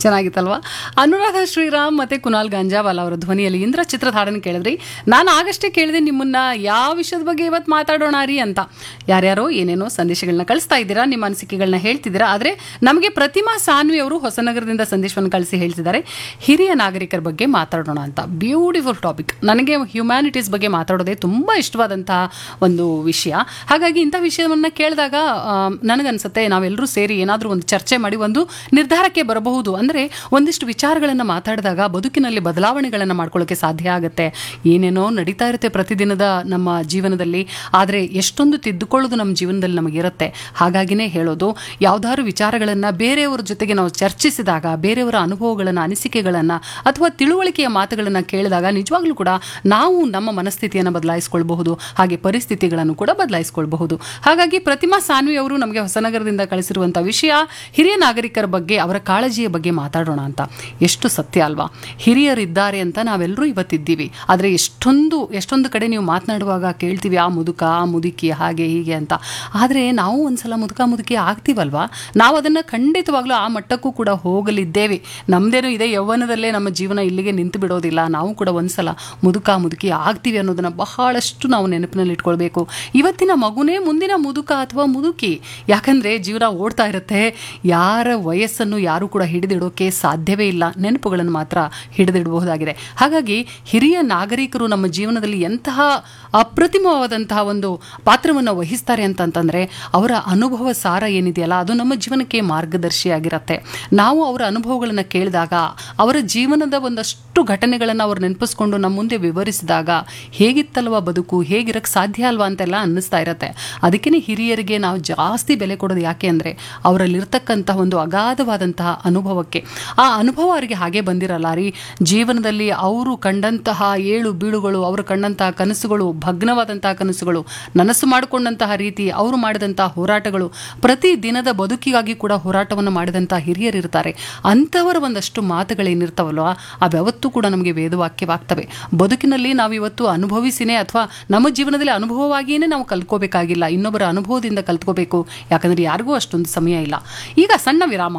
ಚೆನ್ನಾಗಿತ್ತಲ್ವಾ ಅನುರಾಧ ಶ್ರೀರಾಮ್ ಮತ್ತೆ ಕುನಾಲ್ ಗಂಜಾವಾಲ ಅವರ ಧ್ವನಿಯಲ್ಲಿ ಇಂದ್ರ ಚಿತ್ರದ ಹಾಡನ್ನು ಕೇಳಿದ್ರಿ ನಾನು ಆಗಷ್ಟೇ ಕೇಳಿದೆ ನಿಮ್ಮನ್ನ ಯಾವ ವಿಷಯದ ಬಗ್ಗೆ ಇವತ್ತು ಮಾತಾಡೋಣ ರೀ ಅಂತ ಯಾರ್ಯಾರೋ ಏನೇನೋ ಸಂದೇಶಗಳನ್ನ ಕಳಿಸ್ತಾ ಇದ್ದೀರಾ ನಿಮ್ಮ ಅನಿಸಿಕೆಗಳನ್ನ ಹೇಳ್ತಿದ್ದೀರಾ ಆದರೆ ನಮಗೆ ಪ್ರತಿಮಾ ಸಾನ್ವಿ ಅವರು ಹೊಸನಗರದಿಂದ ಸಂದೇಶವನ್ನು ಕಳಿಸಿ ಹೇಳ್ತಿದ್ದಾರೆ ಹಿರಿಯ ನಾಗರಿಕರ ಬಗ್ಗೆ ಮಾತಾಡೋಣ ಅಂತ ಬ್ಯೂಟಿಫುಲ್ ಟಾಪಿಕ್ ನನಗೆ ಹ್ಯುಮ್ಯಾನಿಟೀಸ್ ಬಗ್ಗೆ ಮಾತಾಡೋದೇ ತುಂಬ ಇಷ್ಟವಾದಂತಹ ಒಂದು ವಿಷಯ ಹಾಗಾಗಿ ಇಂಥ ವಿಷಯವನ್ನು ಕೇಳಿದಾಗ ನನಗನ್ಸುತ್ತೆ ನಾವೆಲ್ಲರೂ ಸೇರಿ ಏನಾದರೂ ಒಂದು ಚರ್ಚೆ ಮಾಡಿ ಒಂದು ನಿರ್ಧಾರಕ್ಕೆ ಬರಬಹುದು ಅಂದರೆ ಒಂದಿಷ್ಟು ವಿಚಾರಗಳನ್ನು ಮಾತಾಡಿದಾಗ ಬದುಕಿನಲ್ಲಿ ಬದಲಾವಣೆಗಳನ್ನು ಮಾಡ್ಕೊಳ್ಳೋಕೆ ಸಾಧ್ಯ ಆಗುತ್ತೆ ಏನೇನೋ ನಡೀತಾ ಇರುತ್ತೆ ಪ್ರತಿದಿನದ ನಮ್ಮ ಜೀವನದಲ್ಲಿ ಆದರೆ ಎಷ್ಟೊಂದು ತಿದ್ದುಕೊಳ್ಳೋದು ನಮ್ಮ ಜೀವನದಲ್ಲಿ ನಮಗಿರುತ್ತೆ ಹಾಗಾಗಿನೇ ಹೇಳೋದು ಯಾವ್ದಾದ್ರು ವಿಚಾರಗಳನ್ನು ಬೇರೆಯವರ ಜೊತೆಗೆ ನಾವು ಚರ್ಚಿಸಿದಾಗ ಬೇರೆಯವರ ಅನುಭವಗಳನ್ನು ಅನಿಸಿಕೆಗಳನ್ನು ಅಥವಾ ತಿಳುವಳಿಕೆಯ ಮಾತುಗಳನ್ನು ಕೇಳಿದಾಗ ನಿಜವಾಗ್ಲೂ ಕೂಡ ನಾವು ನಮ್ಮ ಮನಸ್ಥಿತಿಯನ್ನು ಬದಲಾಯಿಸ್ಕೊಳ್ಬಹುದು ಹಾಗೆ ಪರಿಸ್ಥಿತಿಗಳನ್ನು ಕೂಡ ಬದಲಾಯಿಸ್ಕೊಳ್ಬಹುದು ಹಾಗಾಗಿ ಪ್ರತಿಮಾ ಸಾನ್ವಿ ಅವರು ನಮಗೆ ಹೊಸನಗರದಿಂದ ಕಳಿಸಿರುವಂಥ ವಿಷಯ ಹಿರಿಯ ನಾಗರಿಕರ ಬಗ್ಗೆ ಅವರ ಕಾಳಜಿಯ ಬಗ್ಗೆ ಮಾತಾಡೋಣ ಅಂತ ಎಷ್ಟು ಸತ್ಯ ಅಲ್ವಾ ಹಿರಿಯರಿದ್ದಾರೆ ಅಂತ ನಾವೆಲ್ಲರೂ ಇವತ್ತಿದ್ದೀವಿ ಆದರೆ ಎಷ್ಟೊಂದು ಎಷ್ಟೊಂದು ಕಡೆ ನೀವು ಮಾತನಾಡುವಾಗ ಕೇಳ್ತೀವಿ ಆ ಮುದುಕ ಆ ಮುದುಕಿ ಹಾಗೆ ಹೀಗೆ ಅಂತ ಆದರೆ ನಾವು ಒಂದ್ಸಲ ಮುದುಕ ಮುದುಕಿ ಆಗ್ತೀವಲ್ವಾ ನಾವು ಅದನ್ನು ಖಂಡಿತವಾಗ್ಲೂ ಆ ಮಟ್ಟಕ್ಕೂ ಕೂಡ ಹೋಗಲಿದ್ದೇವೆ ನಮ್ಮದೇನು ಇದೆ ಯೌವನದಲ್ಲೇ ನಮ್ಮ ಜೀವನ ಇಲ್ಲಿಗೆ ನಿಂತು ಬಿಡೋದಿಲ್ಲ ನಾವು ಕೂಡ ಒಂದ್ಸಲ ಮುದುಕ ಮುದುಕಿ ಆಗ್ತೀವಿ ಅನ್ನೋದನ್ನ ಬಹಳಷ್ಟು ನಾವು ನೆನಪಿನಲ್ಲಿ ಇಟ್ಕೊಳ್ಬೇಕು ಇವತ್ತಿನ ಮಗುನೇ ಮುಂದಿನ ಮುದುಕ ಅಥವಾ ಮುದುಕಿ ಯಾಕಂದ್ರೆ ಜೀವನ ಓಡ್ತಾ ಇರುತ್ತೆ ಯಾರ ವಯಸ್ಸನ್ನು ಯಾರು ಕೂಡ ಹಿಡಿದಿಡೋಕೆ ಸಾಧ್ಯವೇ ಇಲ್ಲ ನೆನಪುಗಳನ್ನು ಮಾತ್ರ ಹಿಡಿದಿಡಬಹುದಾಗಿದೆ ಹಾಗಾಗಿ ಹಿರಿಯ ನಾಗರಿಕರು ನಮ್ಮ ಜೀವನದಲ್ಲಿ ಎಂತಹ ಅಪ್ರತಿಮವಾದಂತಹ ಒಂದು ಪಾತ್ರವನ್ನು ವಹಿಸ್ತಾರೆ ಅಂತಂತಂದ್ರೆ ಅವರ ಅನುಭವ ಸಾರ ಏನಿದೆಯಲ್ಲ ಅದು ನಮ್ಮ ಜೀವನಕ್ಕೆ ಮಾರ್ಗದರ್ಶಿಯಾಗಿರತ್ತೆ ನಾವು ಅವರ ಅನುಭವಗಳನ್ನು ಕೇಳಿದಾಗ ಅವರ ಜೀವನದ ಒಂದಷ್ಟು ಘಟನೆಗಳನ್ನು ಅವ್ರು ನೆನಪಿಸ್ಕೊಂಡು ನಮ್ಮ ಮುಂದೆ ವಿವರಿಸಿದಾಗ ಹೇಗಿತ್ತಲ್ವ ಬದುಕು ಹೇಗಿರಕ್ಕೆ ಸಾಧ್ಯ ಅಲ್ವಾ ಅಂತೆಲ್ಲ ಅನ್ನಿಸ್ತಾ ಇರತ್ತೆ ಅದಕ್ಕೇ ಹಿರಿಯರಿಗೆ ನಾವು ಜಾಸ್ತಿ ಬೆಲೆ ಕೊಡೋದು ಯಾಕೆ ಅಂದರೆ ಅವರಲ್ಲಿರ್ತಕ್ಕಂತಹ ಒಂದು ಅಗಾಧವಾದಂತಹ ಅನುಭವಕ್ಕೆ ಆ ಅನುಭವ ಅವರಿಗೆ ಹಾಗೆ ಬಂದಿರಲ್ಲ ರೀ ಜೀವನದಲ್ಲಿ ಅವರು ಕಂಡಂತಹ ಏಳು ಬೀಳುಗಳು ಅವರು ಕಂಡಂತಹ ಕನಸುಗಳು ಭಗ್ನವಾದಂತಹ ಕನಸುಗಳು ನನಸು ಮಾಡಿಕೊಂಡಂತಹ ರೀತಿ ಅವರು ಮಾಡಿದಂತಹ ಹೋರಾಟಗಳು ಪ್ರತಿ ದಿನದ ಬದುಕಿಗಾಗಿ ಕೂಡ ಹೋರಾಟವನ್ನು ಮಾಡಿದಂತಹ ಹಿರಿಯರಿರ್ತಾರೆ ಅಂಥವರ ಒಂದಷ್ಟು ಮಾತುಗಳೇನಿರ್ತಾವಲ್ವ ಅವ್ಯಾವತ್ತೂ ಕೂಡ ನಮಗೆ ವೇದವಾಕ್ಯವಾಗ್ತವೆ ಬದುಕಿನಲ್ಲಿ ನಾವು ಇವತ್ತು ಅನುಭವಿಸಿನೇ ಅಥವಾ ನಮ್ಮ ಜೀವನದಲ್ಲಿ ಅನುಭವವಾಗಿಯೇ ನಾವು ಕಲ್ತ್ಕೋಬೇಕಾಗಿಲ್ಲ ಇನ್ನೊಬ್ಬರ ಅನುಭವದಿಂದ ಕಲ್ತ್ಕೋಬೇಕು ಯಾಕಂದ್ರೆ ಯಾರಿಗೂ ಅಷ್ಟೊಂದು ಸಮಯ ಇಲ್ಲ ಈಗ ಸಣ್ಣ ವಿರಾಮ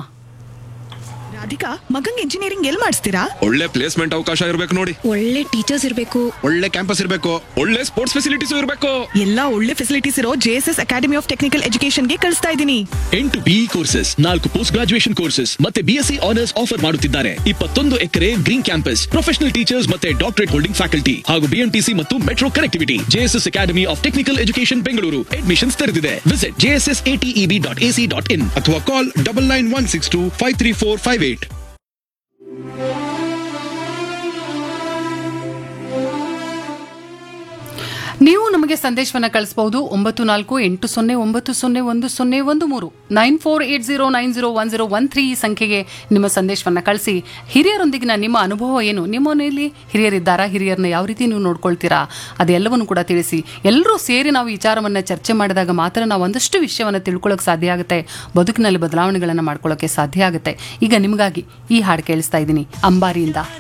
ರಾಧಿಕಾ ಮಗಂಗ್ ಇಂಜಿನಿಯರಿಂಗ್ ಎಲ್ ಮಾಡಿಸ್ತೀರಾ ಒಳ್ಳೆ ಪ್ಲೇಸ್ಮೆಂಟ್ ಅವಕಾಶ ಇರ್ಬೇಕು ನೋಡಿ ಒಳ್ಳೆ ಟೀಚರ್ಸ್ ಇರಬೇಕು ಒಳ್ಳೆ ಕ್ಯಾಂಪಸ್ ಇರಬೇಕು ಒಳ್ಳೆ ಸ್ಪೋರ್ಟ್ಸ್ ಫೆಸಿಲಿಟೀಸ್ ಇರಬೇಕು ಎಲ್ಲಾ ಒಳ್ಳೆ ಫೆಸಿಲಿಟೀಸ್ ಇರೋ ಜೆಎಸ್ಎಸ್ ಅಕಾಡೆಮಿ ಆಫ್ ಟೆಕ್ನಿಕಲ್ ಎಜುಕೇಶನ್ಗೆ ಕಳಿಸ್ತಾ ಇದ್ದೀನಿ ಎಂಟು ಬಿಇ ಕೋರ್ಸಸ್ ನಾಲ್ಕು ಪೋಸ್ಟ್ ಗ್ರಾಜುಯೇಷನ್ ಕೋರ್ಸಸ್ ಮತ್ತೆ ಬಿಎಸ್ಸಿ ಆನರ್ಸ್ ಆಫರ್ ಮಾಡುತ್ತಿದ್ದಾರೆ ಇಪ್ಪತ್ತೊಂದು acre green campus professional teachers ಮತ್ತೆ ಡಾಕ್ಟರೇಟ್ ಹೋಲ್ಡಿಂಗ್ ಫ್ಯಾಕಲ್ಟಿ ಹಾಗೂ ಬಿಎಂಟಿಸಿ ಮತ್ತು metro connectivity JSS academy of technical education Bengaluru admissions ತೆರೆದಿದೆ visit JSS ATEB dot AC dot in ಅಥವಾ call double nine one six two five three four five eight ನೀವು ನಮಗೆ ಸಂದೇಶವನ್ನು ಕಳಿಸಬಹುದು ಒಂಬತ್ತು ನಾಲ್ಕು ಎಂಟು ಸೊನ್ನೆ ಒಂಬತ್ತು ಸೊನ್ನೆ ಒಂದು ಸೊನ್ನೆ ಒಂದು ಮೂರು nine four eight zero nine zero one zero one three ಈ ಸಂಖ್ಯೆಗೆ ನಿಮ್ಮ ಸಂದೇಶವನ್ನು ಕಳಿಸಿ ಹಿರಿಯರೊಂದಿಗಿನ ನಿಮ್ಮ ಅನುಭವ ಏನು ನಿಮ್ಮ ಮನೆಯಲ್ಲಿ ಹಿರಿಯರಿದ್ದಾರಾ ಹಿರಿಯರನ್ನ ಯಾವ ರೀತಿ ನೀವು ನೋಡ್ಕೊಳ್ತೀರಾ ಅದೆಲ್ಲವನ್ನು ಕೂಡ ತಿಳಿಸಿ ಎಲ್ಲರೂ ಸೇರಿ ನಾವು ವಿಚಾರವನ್ನು ಚರ್ಚೆ ಮಾಡಿದಾಗ ಮಾತ್ರ ನಾವು ಒಂದಷ್ಟು ವಿಷಯವನ್ನು ತಿಳ್ಕೊಳ್ಳೋಕೆ ಸಾಧ್ಯ ಆಗುತ್ತೆ ಬದುಕಿನಲ್ಲಿ ಬದಲಾವಣೆಗಳನ್ನು ಮಾಡ್ಕೊಳ್ಳೋಕೆ ಸಾಧ್ಯ ಆಗುತ್ತೆ ಈಗ ನಿಮಗಾಗಿ ಈ ಹಾಡು ಕೇಳಿಸ್ತಾ ಇದ್ದೀನಿ ಅಂಬಾರಿಯಿಂದ